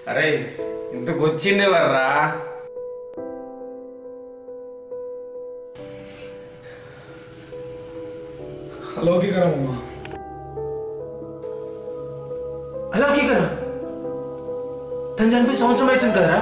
అరే ఇంతకు వచ్చిందే వర్రా అలౌకికరమ్మా అలౌకికనా తను చనిపోయి సంవత్సరం అవుతుంది కదరా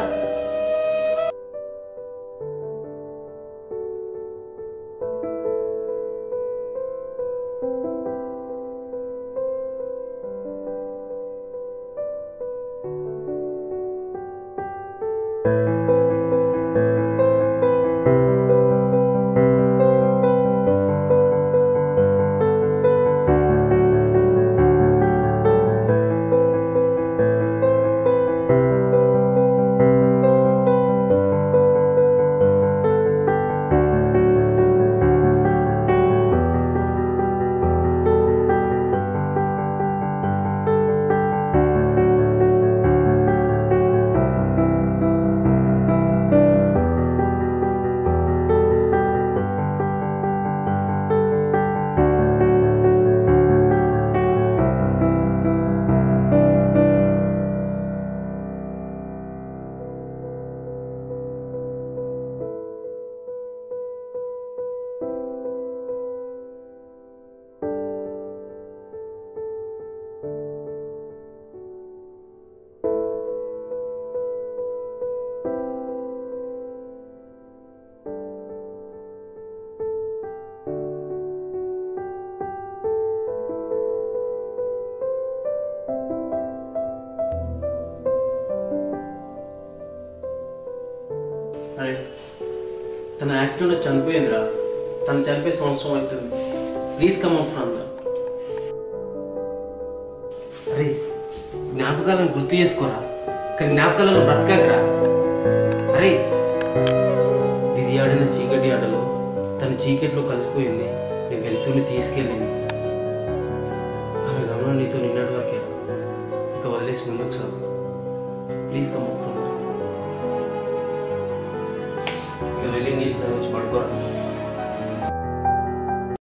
అరే తన యాక్సిడెంట్ చనిపోయిందిరా తను చనిపోయి సంవత్సరం అవుతుంది ప్లీజ్ కమ్ అవుట్ ఫ్రమ్ అరే జ్ఞాపకాలను గుర్తు చేసుకోరా కానీ జ్ఞాపకాలను బ్రతకరా అరే ఇది ఆడిన చీకటి ఆటలో తను చీకటిలో కలిసిపోయింది నేను వెళ్తూనే తీసుకెళ్ళింది ఆమె గమనం నీతో నిన్నటి వరకే ఇక వదిలేసి ముందుకు sir please come out from ఇక వెళ్ళి నీళ్ళు తాగొచ్చి పడుకోరా